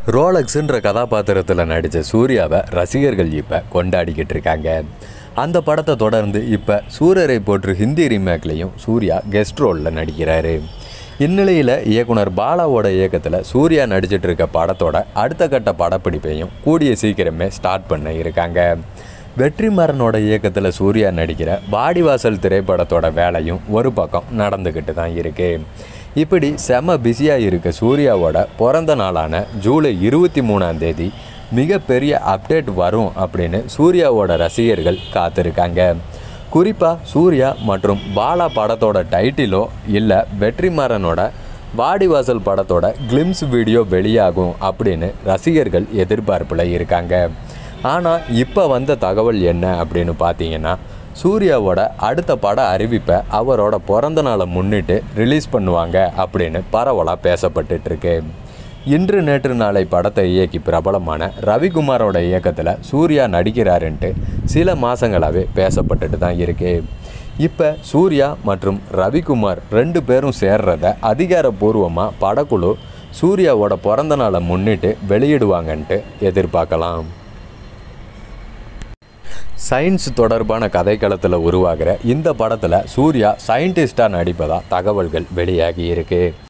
ரோலக்ஸுன்ற கதாபாத்திரத்தில் நடித்த சூர்யாவை ரசிகர்கள் இப்போ கொண்டாடிக்கிட்டு இருக்காங்க அந்த படத்தை தொடர்ந்து இப்போ சூரரை போற்று ஹிந்தி ரீமேக்லேயும் சூர்யா கெஸ்ட் ரோலில் நடிக்கிறாரு இந்நிலையில் இயக்குனர் பாலாவோட இயக்கத்தில் சூர்யா நடிச்சிட்டு இருக்க படத்தோட அடுத்த கட்ட படப்பிடிப்பையும் கூடிய சீக்கிரமே ஸ்டார்ட் பண்ண இருக்காங்க வெற்றிமாறனோட இயக்கத்தில் சூர்யா நடிக்கிற வாடிவாசல் திரைப்படத்தோட வேலையும் ஒரு பக்கம் நடந்துக்கிட்டு தான் இருக்குது இப்படி செம பிஸியாக இருக்க சூர்யாவோட பிறந்த நாளான ஜூலை இருபத்தி மூணாம் தேதி மிகப்பெரிய அப்டேட் வரும் அப்படின்னு சூர்யாவோட ரசிகர்கள் காத்திருக்காங்க குறிப்பாக சூர்யா மற்றும் பாலா படத்தோட டைட்டிலோ இல்லை வெற்றிமாறனோட வாடிவாசல் படத்தோட கிளிம்ஸ் வீடியோ வெளியாகும் அப்படின்னு ரசிகர்கள் எதிர்பார்ப்பில் இருக்காங்க ஆனால் இப்போ வந்த தகவல் என்ன அப்படின்னு பார்த்தீங்கன்னா சூர்யாவோட அடுத்த பட அறிவிப்பை அவரோட பிறந்த நாளை முன்னிட்டு ரிலீஸ் பண்ணுவாங்க அப்படின்னு பரவலாக பேசப்பட்டுட்டு இருக்கு இன்று நேற்று நாளை படத்தை இயக்கி பிரபலமான ரவிக்குமாரோட இயக்கத்தில் சூர்யா நடிக்கிறாருன்ட்டு சில மாதங்களாகவே பேசப்பட்டுட்டு தான் இருக்கு இப்போ சூர்யா மற்றும் ரவிக்குமார் ரெண்டு பேரும் சேர்றத அதிகாரப்பூர்வமாக படக்குழு சூர்யாவோட பிறந்த நாளை முன்னிட்டு வெளியிடுவாங்கன்ட்டு எதிர்பார்க்கலாம் சயின்ஸ் தொடர்பான கதைக்களத்தில் உருவாகிற இந்த படத்தில் சூர்யா சயின்டிஸ்டாக நடிப்பதா தகவல்கள் வெளியாகி இருக்கு